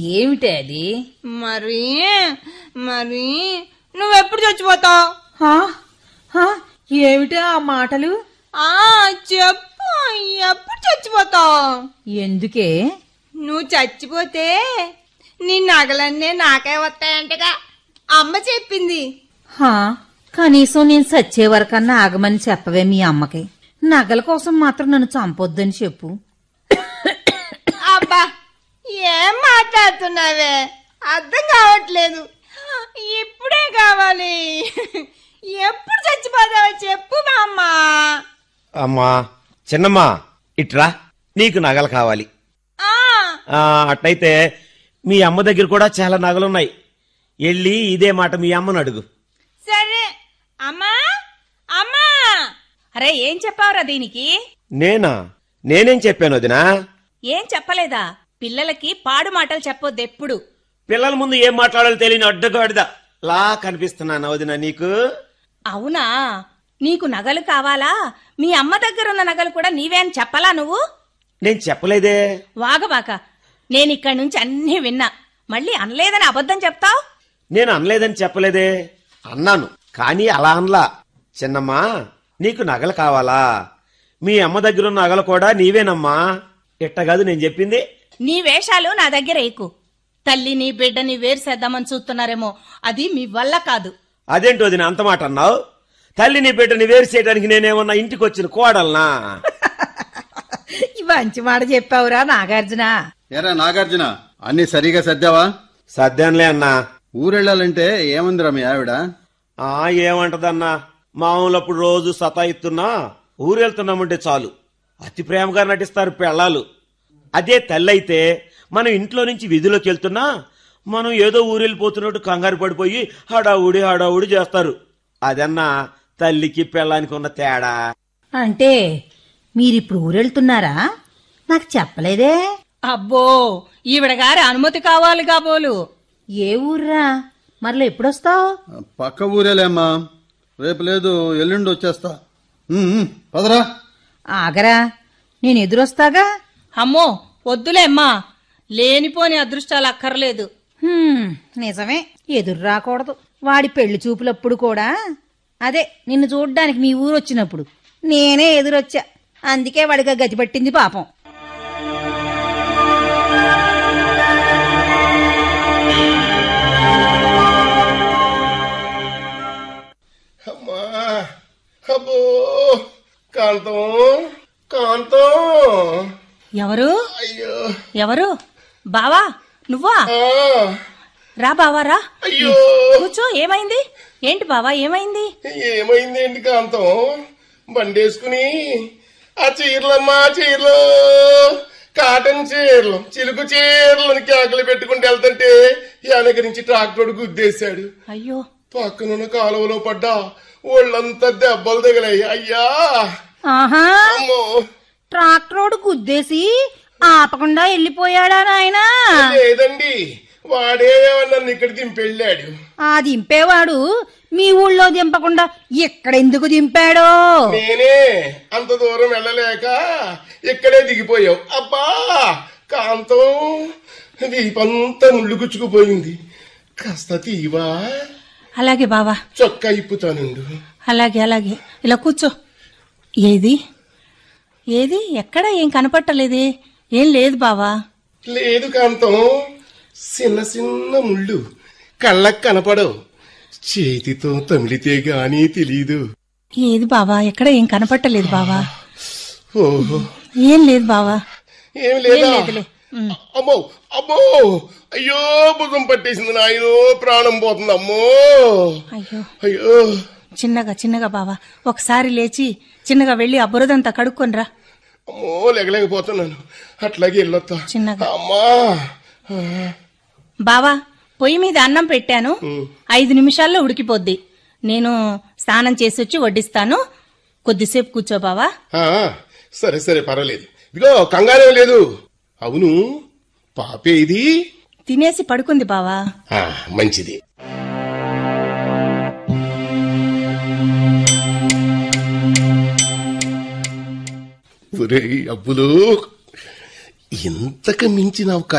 ఏమిటే అది మరి మరి నువ్వెప్పుడు చచ్చిపోతావు హా? హా? ఏమిటే ఆ మాటలు ఆ చెప్పు ఎప్పుడు చచ్చిపోతావు ఎందుకే నువ్వు చచ్చిపోతే నీ నగలన్నీ నాకే వస్తాయంటగా అమ్మ చెప్పింది హా కనీసం నేను సచ్చే వరకన్నా ఆగమని చెప్పవే మీ అమ్మకి నగల కోసం మాత్రం నన్ను చంపొద్దని చెప్పు అబ్బా ఏం మాట్లాడుతున్నావే అర్థం కావట్లేదు ఇప్పుడే కావాలి ఎప్పుడు చచ్చిపోతావో చెప్పు మా అమ్మ అమ్మా చిన్నమ్మా ఇట్రా నీకు నగలు కావాలి ఆ, ఆ, అట్లయితే మీ అమ్మ దగ్గర కూడా చాలా నగలున్నాయి వెళ్ళి ఇదే మాట మీ అమ్మను అడుగు సరే అమ్మా అమ్మా అరే ఏం చెప్పావురా దీనికి నేనా నేనేం చెప్పాను వదినా ఏం చెప్పలేదా పిల్లలకి పాడు మాటలు చెప్పొద్దు ఎప్పుడు పిల్లల ముందు ఏం మాట్లాడాలో తెలియని అడ్డగాడిదా లా కనిపిస్తున్నాను వదినా నీకు అవునా నీకు నగలు కావాలా మీ అమ్మ దగ్గరున్న నగలు కూడా నీవే అని చెప్పలా నువ్వు నేను చెప్పలేదే వాగబాక నేనిక్కడి నుంచి అన్నీ విన్నా మళ్ళీ అనలేదని అబద్ధం చెప్తావు నేను అనలేదని చెప్పలేదే అన్నాను కానీ అలా అనలా చిన్నమ్మా నీకు నగలు కావాలా మీ అమ్మ దగ్గరున్న నగలు కూడా నీవేనమ్మా ఇట్టగాదు నేను చెప్పింది నీ వేషాలు నా దగ్గర ఎక్కు తల్లిని బిడ్డని వేరు చేద్దామని చూస్తున్నారేమో అది మీ వల్ల కాదు అదేంటో వదిన అంత మాట అన్నావు తల్లిని బిడ్డని వేరు చేయడానికి నేనేమన్నా ఇంటికి వచ్చిన కోడల్నా ఈ మంచి మాట చెప్పావురా నాగార్జున ఎరా నాగార్జున అన్ని సరిగా సర్దావా సర్దానులే అన్నా ఊరెళ్ళాలంటే ఏమందిరా మీ ఆవిడ ఆ ఏమంటదన్నా మామూలప్పుడు రోజు సతాయిస్తున్నా ఊరెళ్తున్నామంటే చాలు అతి ప్రేమగా నటిస్తారు పెళ్ళాలు అదే తల్లి అయితే మనం ఇంట్లో నుంచి విధిలోకి వెళ్తున్నా మనం ఏదో ఊరెళ్ళిపోతున్నట్టు కంగారు పడిపోయి హడావుడి హడావుడి చేస్తారు అదన్నా తల్లికి పెళ్ళానికి ఉన్న తేడా అంటే మీరిప్పుడు ఊరెళ్తున్నారా నాకు చెప్పలేదే అబ్బో ఈవిడ గారి అనుమతి కావాలి కాబోలు ఏ ఊర్రా మరలో ఎప్పుడొస్తావు పక్క ఊరేలేమ్మా రేపు లేదు ఎల్లుండి వచ్చేస్తా ఉమ్, ఉమ్, పదరా ఆగరా నేను ఎదురొస్తాగా అమ్మో వద్దులే అమ్మా లేనిపోని అదృష్టాలు అక్కర్లేదు హ్మ్, నిజమే ఎదురు రాకూడదు వాడి పెళ్లి చూపులప్పుడు కూడా అదే నిన్ను చూడ్డానికి మీ ఊరు వచ్చినప్పుడు నేనే ఎదురొచ్చా అందుకే వాడికి ఆ గతి పట్టింది పాపం అమ్మా అబ్బో కాంతం కాంతం ఎవరు అయ్యో ఎవరు బావా నువ్వా ఆ, రా బావా రా అయ్యో కూర్చో ఏమైంది ఏంటి బావా ఏమైంది ఏమైందేంటి కాంతం బండేసుకుని ఆ చీరలమ్మా చీరలు కాటన్ చీరలు చిలుకు చీరలను కేకలు పెట్టుకుంటూ వెళ్తుంటే వెనక నుంచి ట్రాక్టర్ గుద్దేశాడు అయ్యో పక్కనున్న కాలువలో పడ్డా ఒళ్ళంతా దెబ్బలు తగిలాయి అయ్యా ఆహా అమ్మో ట్రాక్టరోడు గుద్దేసి ఆపకుండా వెళ్ళిపోయాడా నాయనా లేదండి వాడే నన్ను ఇక్కడ దింపెళ్ళాడు ఆ దింపేవాడు మీ ఊళ్ళో దింపకుండా ఎక్కడెందుకు దింపాడో నేనే అంత దూరం వెళ్ళలేక ఇక్కడే దిగిపోయావు అబ్బా కాంతం దీపంతా ముళ్ళు గుచ్చుకుపోయింది కాస్త తీవా అలాగే బావా చొక్కా ఇప్పుతానుండు అలాగే అలాగే ఇలా కూర్చో ఏది ఏది ఎక్కడ ఏం కనపట్టలేదే ఏం లేదు బావా లేదు కాంతం చిన్న చిన్న ముళ్ళు కళ్ళకు కనపడవు చేతితో తమిళితే గాని తెలీదు ఏది బావా ఎక్కడ ఏం కనపట్టలేదు బావా ఓహో ఏం లేదు బావా ఏమి ఏం లేదా లేదులే ఉమ్. అమ్మో అమ్మో అయ్యో భుజం పట్టేసింది నాయనో ప్రాణం పోతుంది అమ్మో అయ్యో అయ్యో చిన్నగా చిన్నగా బావా ఒకసారి లేచి చిన్నగా వెళ్ళి ఆ బురదంతా కడుక్కొనిరా అమ్మో లేగలేకపోతున్నాను అట్లాగే వెళ్ళొత్తా చిన్నగా. అమ్మా ఆ, బావా పొయ్యి మీద అన్నం పెట్టాను ఐదు నిమిషాల్లో ఉడికిపోద్ది నేను స్నానం చేసి వచ్చి వడ్డిస్తాను కొద్దిసేపు కూర్చో బావా ఆ, సరే సరే పర్వాలేదు ఇదిగో కంగారేం లేదు అవును పాపే ఇది తినేసి పడుకుంది బావా ఆ, మంచిది ఒరేయ్ అబ్బులు ఇంతకు మించిన ఒక